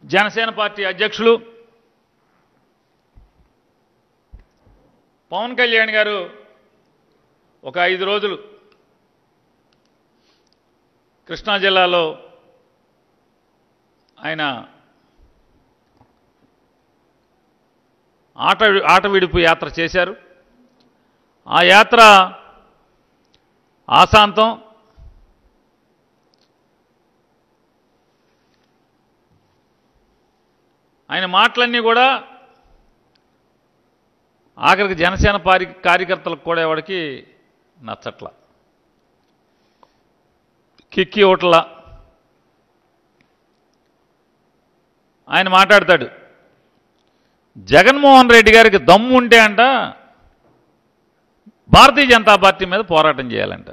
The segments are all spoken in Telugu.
జనసేన పార్టీ అధ్యక్షులు పవన్ కళ్యాణ్ గారు ఒక ఐదు రోజులు కృష్ణా జిల్లాలో ఆయన ఆట ఆట విడుపు యాత్ర చేశారు ఆ యాత్ర ఆశాంతం ఆయన మాటలన్నీ కూడా ఆఖరికి జనసేన పారి కార్యకర్తలకు కూడా ఎవరికి నచ్చట్ల కిక్కి ఓట్ల ఆయన మాట్లాడతాడు జగన్మోహన్ రెడ్డి గారికి దమ్ము ఉంటే అంట భారతీయ జనతా పార్టీ మీద పోరాటం చేయాలంట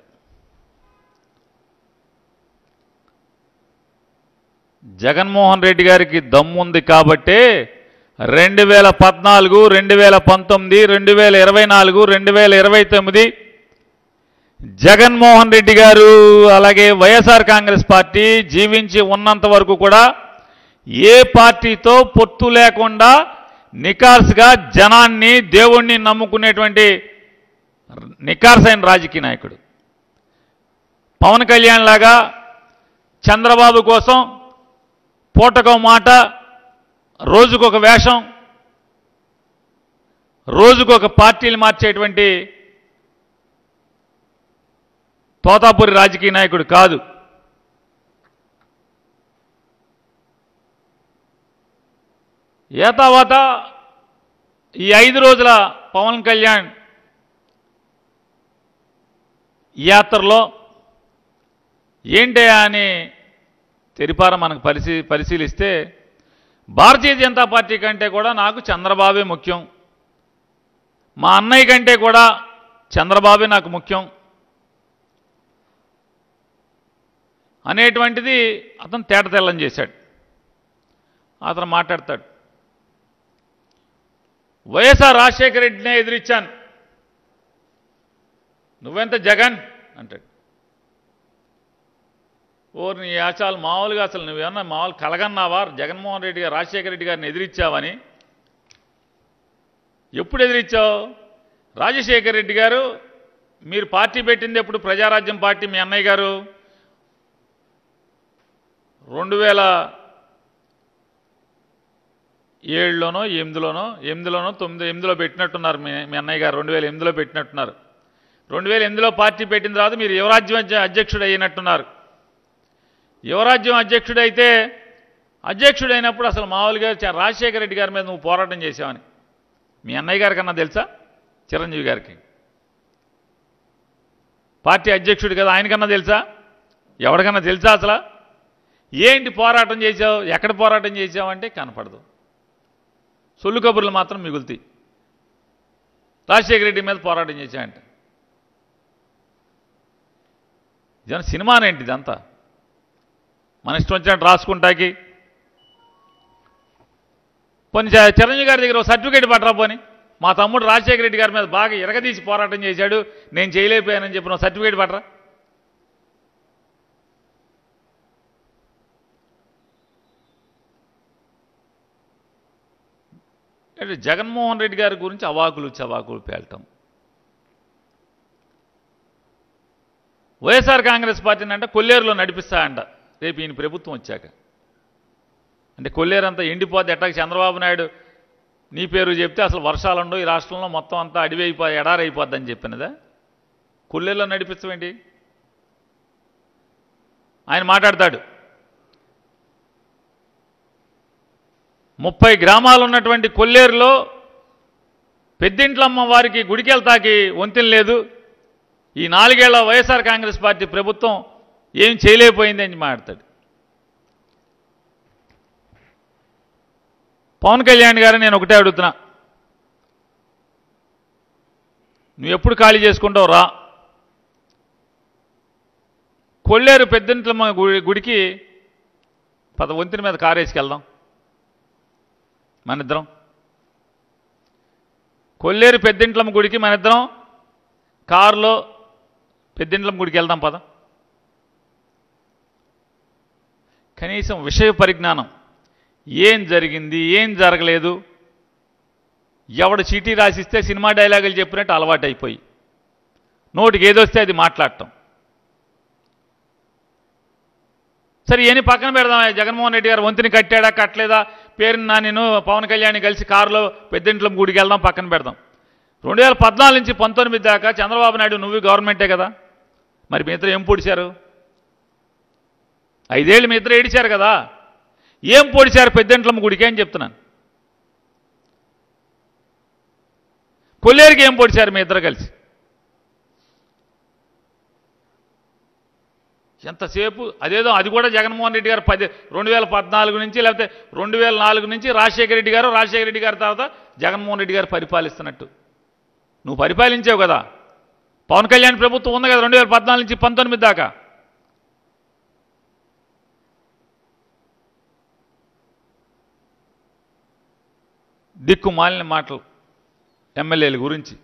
జగన్మోహన్ రెడ్డి గారికి దమ్ముంది కాబట్టే రెండు వేల పద్నాలుగు రెండు వేల పంతొమ్మిది రెండు వేల ఇరవై నాలుగు రెండు వేల ఇరవై తొమ్మిది జగన్మోహన్ రెడ్డి గారు అలాగే వైఎస్ఆర్ కాంగ్రెస్ పార్టీ జీవించి ఉన్నంత వరకు కూడా ఏ పార్టీతో పొత్తు లేకుండా నికార్స్గా జనాన్ని దేవుణ్ణి నమ్ముకునేటువంటి నికార్సైన రాజకీయ నాయకుడు పవన్ కళ్యాణ్ లాగా చంద్రబాబు కోసం పూటకో మాట రోజుకొక వేషం రోజుకొక పార్టీలు మార్చేటువంటి తోతాపురి రాజకీయ నాయకుడు కాదు ఏ తర్వాత ఈ ఐదు రోజుల పవన్ కళ్యాణ్ యాత్రలో ఏంటయా అని తెరిపార మనకు పరిశీ పరిశీలిస్తే భారతీయ జనతా పార్టీ కంటే కూడా నాకు చంద్రబాబే ముఖ్యం మా అన్నయ్య కంటే కూడా చంద్రబాబే నాకు ముఖ్యం అనేటువంటిది అతను తేట తెల్లం చేశాడు అతను మాట్లాడతాడు వైఎస్ఆర్ రాజశేఖర రెడ్డినే ఎదిరించాను నువ్వెంత జగన్ అంటాడు ఓ నీ ఆచాలు మామూలుగా అసలు నువ్వేమన్నా మామూలు కలగన్నావా జగన్మోహన్ రెడ్డి గారు రాజశేఖర రెడ్డి గారిని ఎదిరించావని ఎప్పుడు ఎదిరించావు రాజశేఖర రెడ్డి గారు మీరు పార్టీ పెట్టింది ఎప్పుడు ప్రజారాజ్యం పార్టీ మీ అన్నయ్య గారు రెండు వేల ఏడులోనో ఎనిమిదిలోనో ఎనిమిదిలోనో తొమ్మిది ఎనిమిదిలో పెట్టినట్టున్నారు మీ మీ అన్నయ్య గారు రెండు వేల ఎనిమిదిలో పెట్టినట్టున్నారు రెండు వేల ఎనిమిదిలో పార్టీ పెట్టిన తర్వాత మీరు యువరాజ్యం అధ్య- అధ్యక్షుడు అయినట్టున్నారు యువరాజ్యం అధ్యక్షుడైతే అధ్యక్షుడైనప్పుడు అసలు మామూలుగా చ- రాజశేఖర రెడ్డి గారి మీద నువ్వు పోరాటం చేశావని మీ అన్నయ్య గారి కన్నా తెలుసా చిరంజీవి గారికి పార్టీ అధ్యక్షుడు కదా ఆయనకన్నా తెలుసా ఎవరికన్నా తెలుసా అసలు ఏంటి పోరాటం చేశావు ఎక్కడ పోరాటం చేశావంటే కనపడదు సొల్లు కబుర్లు మాత్రం మిగులుతాయి రాజశేఖర రెడ్డి మీద పోరాటం చేశావంటే జన సినిమానేంటి ఇదంతా మన ఇష్టం వచ్చినట్టు రాసుకుంటాకి పోనీ చ- చిరంజీవి గారి దగ్గర ఒక సర్టిఫికేట్ పట్టరా పోని మా తమ్ముడు రాజశేఖర రెడ్డి గారి మీద బాగా ఎరగదీసి పోరాటం చేశాడు నేను చేయలేకపోయానని చెప్పిన సర్టిఫికేట్ పట్టరా అంటే జగన్మోహన్ రెడ్డి గారి గురించి అవాకులు చవాకులు పేలటం వైఎస్ఆర్ కాంగ్రెస్ పార్టీని అంటే కొల్లేరులో నడిపిస్తా అంట రేపు ఈయన ప్రభుత్వం వచ్చాక అంటే కొల్లేరు అంతా ఎండిపోద్ది ఎట్టాక చంద్రబాబు నాయుడు నీ పేరు చెప్తే అసలు వర్షాలుండవు ఈ రాష్ట్రంలో మొత్తం అంతా అడివి అయిపో ఎడారైపోద్దని చెప్పినదా కొల్లేరులో నడిపించమేంటి ఆయన మాట్లాడతాడు ముప్పై గ్రామాలు ఉన్నటువంటి కొల్లేరులో పెద్దింట్లమ్మ వారికి గుడికెళ్తాకి వంతెన లేదు ఈ నాలుగేళ్ల వైఎస్ఆర్ కాంగ్రెస్ పార్టీ ప్రభుత్వం ఏం చేయలేకపోయింది అని మాట్లాడతాడు పవన్ కళ్యాణ్ గారు నేను ఒకటే అడుగుతున్నా నువ్వు ఎప్పుడు ఖాళీ చేసుకుంటావు రా కొల్లేరు పెద్దింట్లమ్మ గుడి గుడికి పద వంతెన మీద కారు వేసుకెళ్దాం మన ఇద్దరం కొల్లేరు పెద్దింట్లమ్మ గుడికి మన ఇద్దరం కారులో పెద్దింట్లమ్మ గుడికి వెళ్దాం పద కనీసం విషయ పరిజ్ఞానం ఏం జరిగింది ఏం జరగలేదు ఎవడు చీటీ రాసిస్తే సినిమా డైలాగులు చెప్పినట్టు అలవాటు అయిపోయి నోటికి ఏదొస్తే అది మాట్లాడటం సరే ఏని పక్కన పెడదాం జగన్మోహన్ రెడ్డి గారు వంతుని కట్టాడా కట్టలేదా పేరుని నా నేను పవన్ కళ్యాణ్ కలిసి కారులో పెద్దింట్లో గుడికి వెళ్దాం పక్కన పెడదాం రెండు వేల పద్నాలుగు నుంచి పంతొమ్మిది దాకా చంద్రబాబు నాయుడు నువ్వు గవర్నమెంటే కదా మరి మీ ఇద్దరు ఏం పొడిచారు ఐదేళ్ళు మీ ఇద్దరు ఏడిచారు కదా ఏం పొడిచారు పెద్దింట్లమ్మ గుడికి అని చెప్తున్నాను కొల్లేరుకి ఏం పొడిచారు మీ ఇద్దరు కలిసి ఎంతసేపు అదేదో అది కూడా జగన్మోహన్ రెడ్డి గారు పది రెండు వేల పద్నాలుగు నుంచి లేకపోతే రెండు వేల నాలుగు నుంచి రాజశేఖర రెడ్డి గారు రాజశేఖర రెడ్డి గారి తర్వాత జగన్మోహన్ రెడ్డి గారు పరిపాలిస్తున్నట్టు నువ్వు పరిపాలించావు కదా పవన్ కళ్యాణ్ ప్రభుత్వం ఉంది కదా రెండు వేల పద్నాలుగు నుంచి పంతొమ్మిది దాకా దిక్కు మాలిన మాటలు ఎమ్మెల్యేల గురించి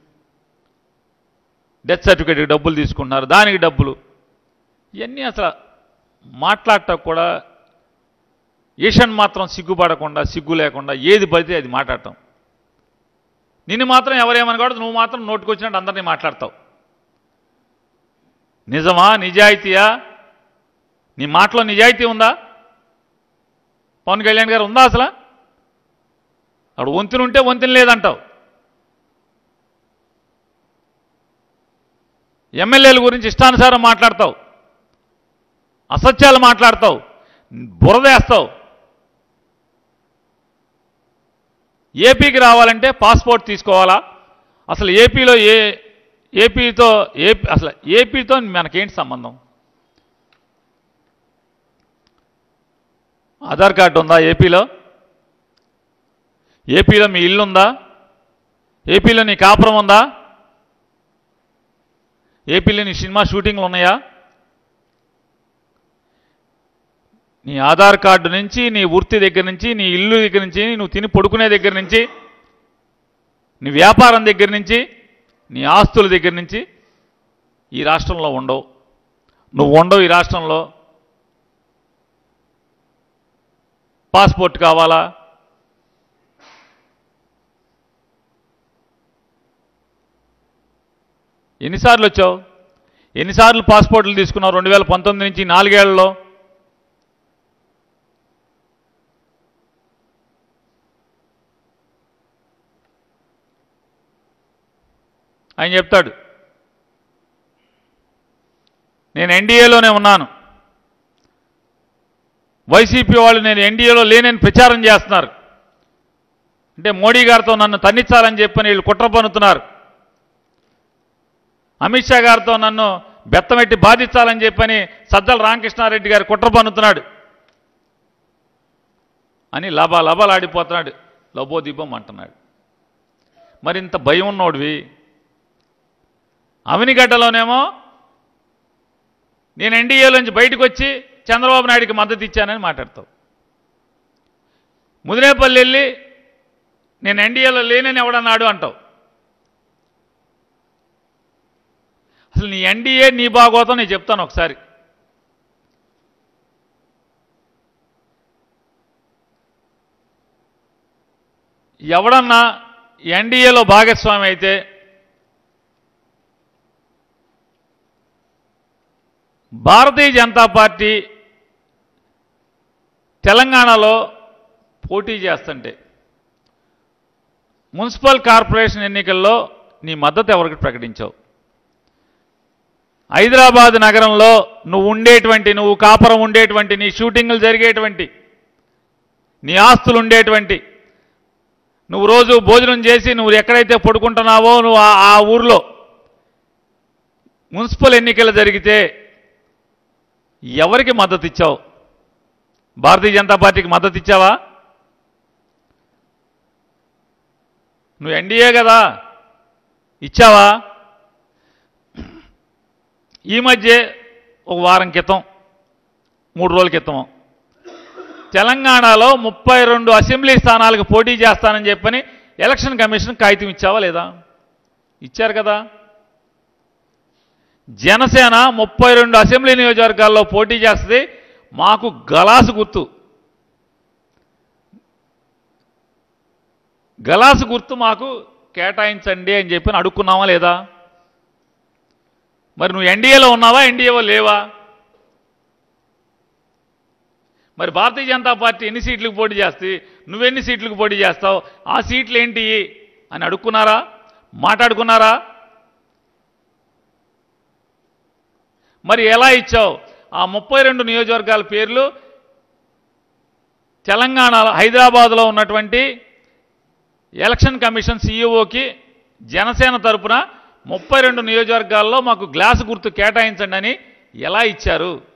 డెత్ సర్టిఫికేట్కి డబ్బులు తీసుకుంటున్నారు దానికి డబ్బులు ఇవన్నీ అసలు మాట్లాడటం కూడా ఈషన్ మాత్రం సిగ్గుపడకుండా సిగ్గు లేకుండా ఏది పడితే అది మాట్లాడటం నిన్ను మాత్రం ఎవరేమనకూడదు నువ్వు మాత్రం నోటుకొచ్చినట్టు అందరినీ మాట్లాడతావు నిజమా నిజాయితీయా నీ మాటలో నిజాయితీ ఉందా పవన్ కళ్యాణ్ గారు ఉందా అసలు అక్కడ వంతులు ఉంటే వంతులు లేదంటావు ఎమ్మెల్యేల గురించి ఇష్టానుసారం మాట్లాడతావు అసత్యాలు మాట్లాడతావు బురదేస్తావు ఏపీకి రావాలంటే పాస్పోర్ట్ తీసుకోవాలా అసలు ఏపీలో ఏ ఏపీతో ఏపీ అసలు ఏపీతో మనకేంటి సంబంధం ఆధార్ కార్డు ఉందా ఏపీలో ఏపీలో మీ ఇల్లు ఉందా ఏపీలో నీ కాపురం ఉందా ఏపీలో నీ సినిమా షూటింగ్లు ఉన్నాయా నీ ఆధార్ కార్డు నుంచి నీ వృత్తి దగ్గర నుంచి నీ ఇల్లు దగ్గర నుంచి నువ్వు తిని పడుకునే దగ్గర నుంచి నీ వ్యాపారం దగ్గర నుంచి నీ ఆస్తుల దగ్గర నుంచి ఈ రాష్ట్రంలో ఉండవు నువ్వు ఉండవు ఈ రాష్ట్రంలో పాస్పోర్ట్ కావాలా ఎన్నిసార్లు వచ్చావు ఎన్నిసార్లు పాస్పోర్ట్లు తీసుకున్నావు రెండు వేల పంతొమ్మిది నుంచి నాలుగేళ్లలో ఆయన చెప్తాడు నేను ఎన్డీఏలోనే ఉన్నాను వైసీపీ వాళ్ళు నేను ఎన్డీఏలో లేనని ప్రచారం చేస్తున్నారు అంటే మోడీ గారితో నన్ను తన్నించాలని చెప్పని వీళ్ళు కుట్ర పన్నుతున్నారు అమిత్ షా గారితో నన్ను బెత్తమెట్టి బాధించాలని చెప్పని సజ్జల రామకృష్ణారెడ్డి గారు కుట్ర పన్నుతున్నాడు అని లబా లబలాడిపోతున్నాడు లబోదీపం అంటున్నాడు మరింత భయం ఉన్నోడివి అవనిగడ్డలోనేమో నేను ఎన్డీఏలోంచి బయటకు వచ్చి చంద్రబాబు నాయుడికి మద్దతు ఇచ్చానని మాట్లాడతావు ముదినేపల్లి వెళ్ళి నేను ఎన్డీఏలో లేనని ఎవడన్నాడు అంటావు అసలు నీ ఎన్డీఏ నీ బాగోతం నేను చెప్తాను ఒకసారి ఎవడన్నా ఎన్డీఏలో భాగస్వామి అయితే భారతీయ జనతా పార్టీ తెలంగాణలో పోటీ చేస్తుంటే మున్సిపల్ కార్పొరేషన్ ఎన్నికల్లో నీ మద్దతు ఎవరికి ప్రకటించావు హైదరాబాద్ నగరంలో నువ్వు ఉండేటువంటి నువ్వు కాపురం ఉండేటువంటి నీ షూటింగ్లు జరిగేటువంటి నీ ఆస్తులు ఉండేటువంటి నువ్వు రోజు భోజనం చేసి నువ్వు ఎక్కడైతే పడుకుంటున్నావో నువ్వు ఆ- ఆ ఊర్లో మున్సిపల్ ఎన్నికలు జరిగితే ఎవరికి మద్దతు ఇచ్చావు భారతీయ జనతా పార్టీకి మద్దతు ఇచ్చావా నువ్వు ఎన్డీఏ కదా ఇచ్చావా ఈ మధ్య ఒక వారం క్రితం మూడు రోజుల క్రితం తెలంగాణలో ముప్పై రెండు అసెంబ్లీ స్థానాలకు పోటీ చేస్తానని చెప్పని ఎలక్షన్ కమిషన్ కాగితం ఇచ్చావా లేదా ఇచ్చారు కదా జనసేన ముప్పై రెండు అసెంబ్లీ నియోజకవర్గాల్లో పోటీ చేస్తుంది మాకు గలాసు గుర్తు గలాసు గుర్తు మాకు కేటాయించండి అని చెప్పి అడుక్కున్నావా లేదా మరి నువ్వు ఎన్డీఏలో ఉన్నావా ఎన్డీఏలో లేవా మరి భారతీయ జనతా పార్టీ ఎన్ని సీట్లకు పోటీ చేస్తే నువ్వెన్ని సీట్లకు పోటీ చేస్తావు ఆ సీట్లు ఏంటి అని అడుక్కున్నారా మాట్లాడుకున్నారా మరి ఎలా ఇచ్చావు ఆ ముప్పై రెండు నియోజకవర్గాల పేర్లు తెలంగాణలో హైదరాబాద్లో ఉన్నటువంటి ఎలక్షన్ కమిషన్ సీఈఓకి జనసేన తరపున ముప్పై రెండు నియోజకవర్గాల్లో మాకు గ్లాసు గుర్తు కేటాయించండి అని ఎలా ఇచ్చారు